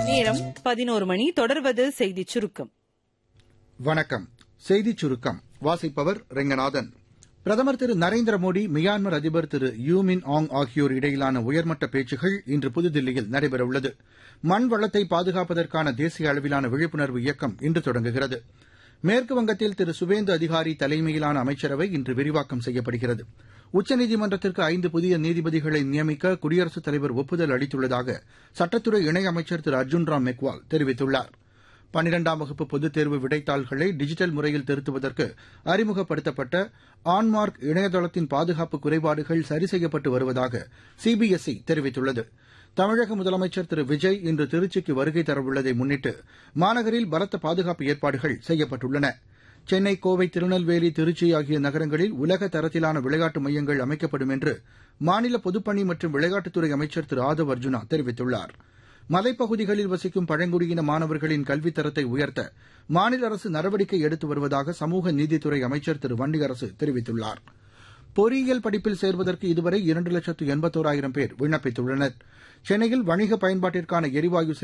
நேரம் பதினோரு மணி தொடர்வது செய்திச் சுருக்கம் வணக்கம் செய்திச் சுருக்கம் வாசிப்பவர் ரெங்கநாதன் பிரதமர் திரு நரேந்திர மோடி மியான்மர் அதிபர் திரு யூமின் ஆங் ஆகியோர் இடையிலான உயர்மட்ட பேச்சுகள் இன்று புதுதில்லியில் நடைபெறவுள்ளது மண் வளத்தை பாதுகாப்பதற்கான தேசிய அளவிலான விழிப்புணர்வு இயக்கம் இன்று தொடங்குகிறது மேற்குவங்கத்தில் திரு சுவேந்து அதிகாரி தலைமையிலான அமைச்சரவை இன்று விரிவாக்கம் செய்யப்படுகிறது உச்சநீதிமன்றத்திற்கு ஐந்து புதிய நீதிபதிகளை நியமிக்க குடியரசுத் தலைவர் ஒப்புதல் அளித்துள்ளதாக சட்டத்துறை இணையமைச்சர் திரு அர்ஜுன் ராம் மெக்வால் தெரிவித்துள்ளார் பனிரெண்டாம் வகுப்பு பொதுத் தேர்வு விடைத்தாள்களை டிஜிட்டல் முறையில் திருத்துவதற்கு அறிமுகப்படுத்தப்பட்ட ஆன்மார்க் இணையதளத்தின் பாதுகாப்பு குறைபாடுகள் சரி செய்யப்பட்டு வருவதாக சிபிஎஸ்இ தெரிவித்துள்ளது தமிழக முதலமைச்சர் திரு விஜய் இன்று திருச்சிக்கு வருகை தரவுள்ளதை முன்னிட்டு மாநகரில் பலத்த பாதுகாப்பு ஏற்பாடுகள் செய்யப்பட்டுள்ளன சென்னை கோவை திருநெல்வேலி திருச்சி ஆகிய நகரங்களில் உலக தரத்திலான விளையாட்டு மையங்கள் அமைக்கப்படும் என்று மாநில பொதுப்பணி மற்றும் விளையாட்டுத்துறை அமைச்சர் திரு ஆதவ் அர்ஜுனா தெரிவித்துள்ளார் மலைப்பகுதிகளில் வசிக்கும் பழங்குடியின மாணவர்களின் கல்வித் தரத்தை உயர்த்த மாநில அரசு நடவடிக்கை எடுத்து வருவதாக சமூக நீதித்துறை அமைச்சர் திரு வன்னியரசு தெரிவித்துள்ளார் பொறியியல் படிப்பில் சேர்வதற்கு இதுவரை இரண்டு லட்சத்து எண்பத்தோராயிரம் பேர் விண்ணப்பித்துள்ளனர் சென்னையில் வணிக பயன்பாட்டிற்கான எரிவாயு